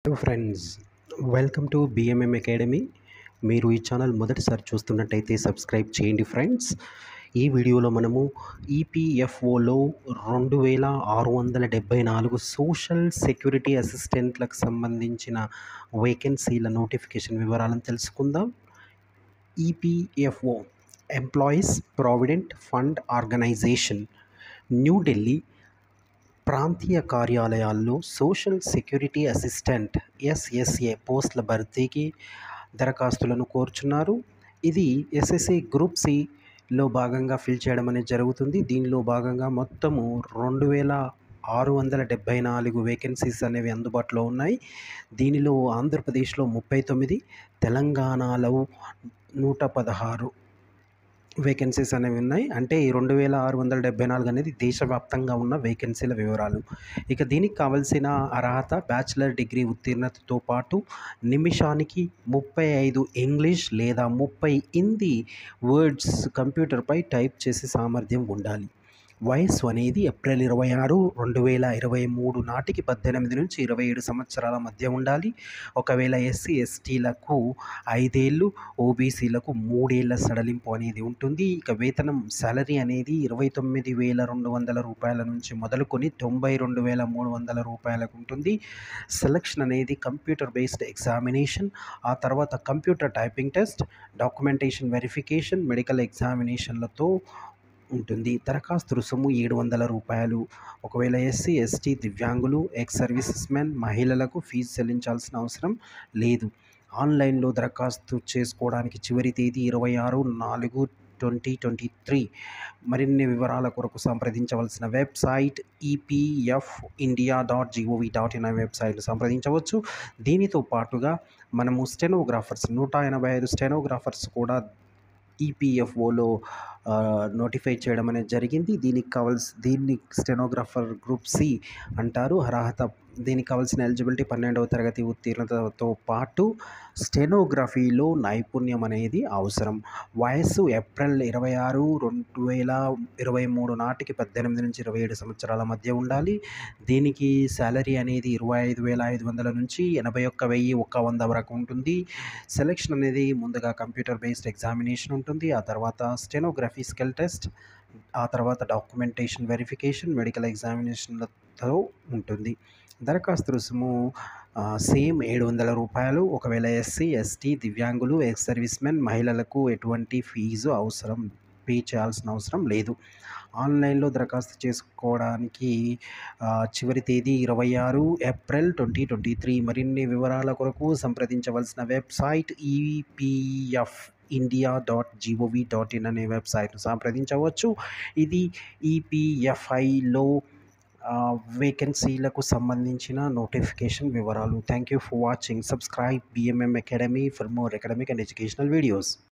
to friends welcome to BMM academy మీరు ఈ channel మొదటిసారి చూస్తున్నట్టయితే సబ్స్క్రైబ్ చేయండి ఫ్రెండ్స్ ఈ వీడియోలో మనము ఈపీఎఫ్ఓలో రెండు వేల ఆరు వందల డెబ్బై నాలుగు సోషల్ సెక్యూరిటీ అసిస్టెంట్లకు సంబంధించిన వేకెన్సీల నోటిఫికేషన్ వివరాలను తెలుసుకుందాం EPFO employees provident fund organisation New Delhi ప్రాంతీయ కార్యాలయాల్లో సోషల్ సెక్యూరిటీ అసిస్టెంట్ ఎస్ఎస్ఏ పోస్టుల భర్తీకి దరఖాస్తులను కోరుచున్నారు ఇది ఎస్ఎస్ఏ గ్రూప్ సిలో భాగంగా ఫిల్ చేయడం అనేది జరుగుతుంది దీనిలో భాగంగా మొత్తము రెండు వేల ఆరు వందల డెబ్భై నాలుగు వేకెన్సీస్ అనేవి అందుబాటులో ఉన్నాయి దీనిలో ఆంధ్రప్రదేశ్లో ముప్పై తొమ్మిది తెలంగాణలో నూట పదహారు వేకెన్సీస్ అనేవి ఉన్నాయి అంటే ఈ రెండు వేల ఆరు వందల డెబ్బై నాలుగు అనేది దేశవ్యాప్తంగా ఉన్న వేకెన్సీల వివరాలు ఇక దీనికి కావలసిన అర్హత బ్యాచిలర్ డిగ్రీ ఉత్తీర్ణతతో పాటు నిమిషానికి ముప్పై ఐదు ఇంగ్లీష్ లేదా ముప్పై హిందీ వర్డ్స్ కంప్యూటర్పై టైప్ చేసే సామర్థ్యం ఉండాలి వయస్సు అనేది ఏప్రిల్ ఇరవై ఆరు రెండు వేల ఇరవై మూడు నాటికి పద్దెనిమిది నుంచి ఇరవై ఏడు సంవత్సరాల మధ్య ఉండాలి ఒకవేళ ఎస్సీ ఎస్టీలకు ఐదేళ్ళు ఓబీసీలకు మూడేళ్ల సడలింపు అనేది ఉంటుంది ఇక వేతనం సాలరీ అనేది ఇరవై తొమ్మిది వేల రెండు వందల రూపాయల నుంచి మొదలుకొని తొంభై రెండు వేల మూడు వందల రూపాయలకు ఉంటుంది సెలక్షన్ అనేది కంప్యూటర్ బేస్డ్ ఎగ్జామినేషన్ ఆ తర్వాత computer typing test documentation verification medical ఎగ్జామినేషన్లతో ఉంటుంది దరఖాస్తు రుసుము ఏడు వందల రూపాయలు ఒకవేళ ఎస్సీ ఎస్టీ దివ్యాంగులు ఎక్స్ సర్వీసెస్ మెన్ మహిళలకు ఫీజు చెల్లించాల్సిన అవసరం లేదు ఆన్లైన్లో దరఖాస్తు చేసుకోవడానికి చివరి తేదీ ఇరవై ఆరు నాలుగు ట్వంటీ ట్వంటీ త్రీ మరిన్ని వివరాల కొరకు సంప్రదించవలసిన website EPF India dot GOV dot in website సంప్రదించవచ్చు దీనితో పాటుగా మనము స్టెనోగ్రాఫర్స్ నూట ఎనభై ఐదు స్టెనోగ్రాఫర్స్ కూడా ఈపీఎఫ్ఓలో నోటిఫై చేయడం అనేది జరిగింది దీనికి కావాల్సి దీన్ని స్టెనోగ్రాఫర్ గ్రూప్ సి అంటారు అర్హత దీనికి కావాల్సిన ఎలిజిబిలిటీ పన్నెండవ తరగతి ఉత్తీర్ణతతో పాటు స్టెనోగ్రఫీలో నైపుణ్యం అనేది అవసరం వయస్సు ఏప్రిల్ ఇరవై ఆరు రెండు వేల ఇరవై మూడు నాటికి పద్దెనిమిది నుంచి ఇరవై ఏడు సంవత్సరాల మధ్య ఉండాలి దీనికి శాలరీ అనేది ఇరవై ఐదు వేల ఐదు వందల నుంచి ఎనభై ఒక్క వెయ్యి ఒక్క వంద వరకు ఉంటుంది సెలెక్షన్ అనేది ముందుగా కంప్యూటర్ బేస్డ్ ఎగ్జామినేషన్ ఉంటుంది ఆ తర్వాత స్టెనోగ్రఫీ స్కిల్ టెస్ట్ ఆ తర్వాత డాక్యుమెంటేషన్ వెరిఫికేషన్ మెడికల్ ఎగ్జామినేషన్లతో ఉంటుంది దరఖాస్తు రుసుము సేమ్ ఏడు వందల రూపాయలు ఒకవేళ ఎస్సీ ఎస్టీ దివ్యాంగులు ఎక్స్ సర్వీస్ మెన్ మహిళలకు ఎటువంటి ఫీజు అవసరం పే చేయాల్సిన అవసరం లేదు ఆన్లైన్లో దరఖాస్తు చేసుకోవడానికి చివరి తేదీ ఇరవై ఆరు ఏప్రిల్ ట్వంటీ ట్వంటీ త్రీ మరిన్ని వివరాల కొరకు సంప్రదించవలసిన website EPF India dot GOV dot in అనే వెబ్సైట్ను సంప్రదించవచ్చు ఇది ఈపీఎఫ్ఐలో వేకెన్సీలకు సంబంధించిన నోటిఫికేషన్ వివరాలు thank you for watching subscribe BMM academy for more academic and educational videos